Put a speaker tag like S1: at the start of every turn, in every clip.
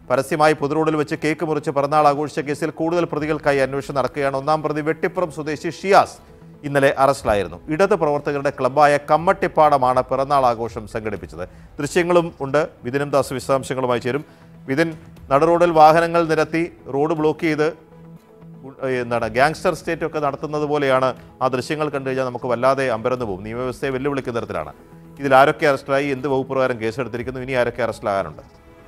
S1: പരസ്യമായി പൊതുറോഡിൽ വെച്ച് കേക്ക് മുറിച്ച് പിറന്നാൾ ആഘോഷിച്ച കേസിൽ കൂടുതൽ പ്രതികൾക്കായി അന്വേഷണം നടക്കുകയാണ് ഒന്നാം പ്രതി വെട്ടിപ്പുറം സ്വദേശി ഷിയാസ് ഇന്നലെ അറസ്റ്റിലായിരുന്നു ഇടത് പ്രവർത്തകരുടെ ക്ലബ്ബായ കമ്മട്ടിപ്പാടമാണ് പിറന്നാൾ ആഘോഷം സംഘടിപ്പിച്ചത് ദൃശ്യങ്ങളും ഉണ്ട് വിതിനും ദാസ് വിശദാംശങ്ങളുമായി ചേരും വിതിൻ നടുറോഡിൽ വാഹനങ്ങൾ നിരത്തി റോഡ് ബ്ലോക്ക് ചെയ്ത് ഉ- എന്താണ് ഗാങ്സ്റ്റർ സ്റ്റേറ്റ് ഒക്കെ നടത്തുന്നത് പോലെയാണ് ആ ദൃശ്യങ്ങൾ കണ്ടു കഴിഞ്ഞാൽ നമുക്ക് വല്ലാതെ അമ്പരന്ന് പോകും നിയമവ്യവസ്ഥയെ വെല്ലുവിളിക്കുന്ന തരത്തിലാണ് ഇതിൽ ആരൊക്കെ അറസ്റ്റിലായി എന്ത് വകുപ്പ് പ്രകാരം കേസെടുത്തിരിക്കുന്നു ഇനി ആരൊക്കെ അറസ്റ്റിലാകാനുണ്ട്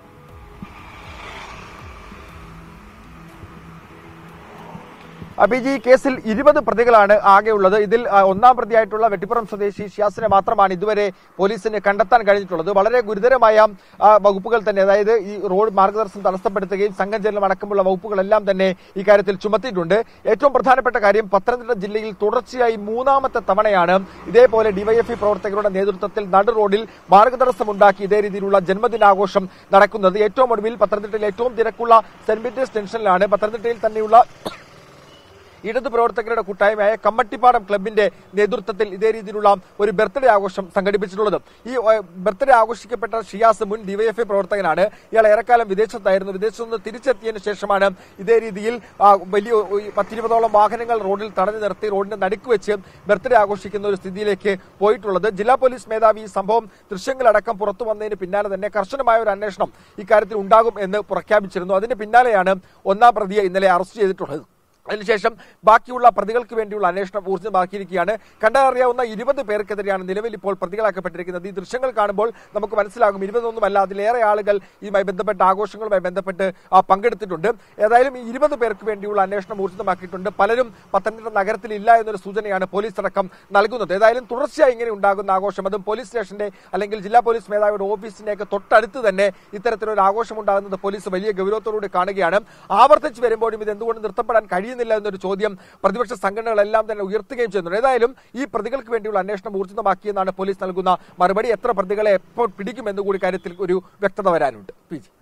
S2: അഭിജി കേസിൽ ഇരുപത് പ്രതികളാണ് ആകെയുള്ളത് ഇതിൽ ആ, ഒന്നാം പ്രതിയായിട്ടുള്ള വെട്ടിപ്പുറം സ്വദേശി ഷിയാസിനെ മാത്രമാണ് ഇതുവരെ പോലീസിന് കണ്ടെത്താൻ കഴിഞ്ഞിട്ടുള്ളത് വളരെ ഗുരുതരമായ ആ, വകുപ്പുകൾ തന്നെ അതായത് ഈ റോഡ് മാർഗദർശനം തടസ്സപ്പെടുത്തുകയും സംഘം ചെല്ലം അടക്കമുള്ള വകുപ്പുകളെല്ലാം തന്നെ ഇക്കാര്യത്തിൽ ചുമത്തിയിട്ടുണ്ട് ഏറ്റവും പ്രധാനപ്പെട്ട കാര്യം പത്തനംതിട്ട ജില്ലയിൽ തുടർച്ചയായി മൂന്നാമത്തെ തവണയാണ് ഇതേപോലെ ഡിവൈഎഫ്ഇ പ്രവർത്തകരുടെ നേതൃത്വത്തിൽ നടു റോഡിൽ മാർഗതടസ്സമുണ്ടാക്കി ഇതേ രീതിയിലുള്ള ജന്മദിനാഘോഷം നടക്കുന്നത് ഏറ്റവും ഒടുവിൽ പത്തനംതിട്ടയിൽ ഏറ്റവും തിരക്കുള്ള സെന്റ് പീറ്റേഴ്സ് ജംഗ്ഷനിലാണ് പത്തനംതിട്ടയിൽ തന്നെയുള്ള ഇടതു പ്രവർത്തകരുടെ കൂട്ടായ്മയായ കമ്മട്ടിപ്പാടം ക്ലബിന്റെ നേതൃത്വത്തിൽ ഇതേ രീതിയിലുള്ള ഒരു ബർത്ത്ഡേ ആഘോഷം സംഘടിപ്പിച്ചിട്ടുള്ളത് ഈ ഏഹ്, ബർത്ത്ഡേ ആഘോഷിക്കപ്പെട്ട ഷിയാസ് മുൻ ഡിവൈഎഫ്ഐ പ്രവർത്തകനാണ് ഇയാൾ ഏറെക്കാലം വിദേശത്തായിരുന്നു വിദേശത്തു നിന്ന് തിരിച്ചെത്തിയതിനു ശേഷമാണ് ഇതേ രീതിയിൽ ആ, വലിയ ഒരു പത്തിരുപതോളം വാഹനങ്ങൾ റോഡിൽ തടഞ്ഞു നിർത്തി റോഡിന്റെ നടുക്ക് വെച്ച് ബർത്ത്ഡേ ആഘോഷിക്കുന്ന ഒരു സ്ഥിതിയിലേക്ക് പോയിട്ടുള്ളത് ജില്ലാ പോലീസ് മേധാവി ഈ സംഭവം ദൃശ്യങ്ങളടക്കം പുറത്തു വന്നതിന് പിന്നാലെ തന്നെ കർശനമായ ഒരു അന്വേഷണം ഇക്കാര്യത്തിൽ ഉണ്ടാകും എന്ന് പ്രഖ്യാപിച്ചിരുന്നു അതിന് പിന്നാലെയാണ് ഒന്നാം പ്രതിയെ ഇന്നലെ അറസ്റ്റ് ചെയ്തിട്ടുള്ളത് അതിനുശേഷം ബാക്കിയുള്ള പ്രതികൾക്ക് വേണ്ടിയുള്ള അന്വേഷണം ഊർജ്ജിതമാക്കിയിരിക്കുകയാണ് കണ്ടറിയാവുന്ന ഇരുപത് പേർക്കെതിരെയാണ് നിലവിൽ ഇപ്പോൾ പ്രതികളാക്കപ്പെട്ടിരിക്കുന്നത് ഈ ദൃശ്യങ്ങൾ കാണുമ്പോൾ നമുക്ക് മനസ്സിലാകും ഇരുപതൊന്നുമല്ല അതിലേറെ ആളുകൾ ഇതുമായി ബന്ധപ്പെട്ട ആഘോഷങ്ങളുമായി ബന്ധപ്പെട്ട് ആ, പങ്കെടുത്തിട്ടുണ്ട് ഏതായാലും ഈ ഇരുപത് പേർക്ക് വേണ്ടിയുള്ള അന്വേഷണം ഊർജ്ജിതമാക്കിയിട്ടുണ്ട് പലരും പത്തനംതിട്ട നഗരത്തിൽ ഇല്ല എന്നൊരു സൂചനയാണ് പോലീസ് അടക്കം നൽകുന്നത് ഏതായാലും തുടർച്ചയായി ഇങ്ങനെ ഉണ്ടാകുന്ന ആഘോഷം അതും പോലീസ് സ്റ്റേഷന്റെ അല്ലെങ്കിൽ ജില്ലാ പോലീസ് മേധാവിയുടെ ഓഫീസിന്റെയൊക്കെ തൊട്ടടുത്ത് തന്നെ ഇത്തരത്തിലൊരു ആഘോഷം ഉണ്ടാകുന്നത് പോലീസ് വലിയ ഗൗരവത്തോടുകൂടി കാണുകയാണ് ആവർത്തിച്ച് വരുമ്പോഴും ഇത് എന്തുകൊണ്ട് നിർത്തപ്പെടാൻ കഴിയുന്നില്ല എന്നൊരു ചോദ്യം പ്രതിപക്ഷ സംഘടനകളെല്ലാം തന്നെ ഉയർത്തുകയും ചെയ്യുന്നുണ്ട് ഏതായാലും ഈ പ്രതികൾക്ക് വേണ്ടിയുള്ള അന്വേഷണം ഊർജിതമാക്കിയെന്നാണ് പോലീസ് നൽകുന്ന മറുപടി എത്ര പ്രതികളെ എപ്പോൾ പിടിക്കുമെന്ന് കൂടി കാര്യത്തിൽ ഒരു വ്യക്തത വരാനുണ്ട് പി ജി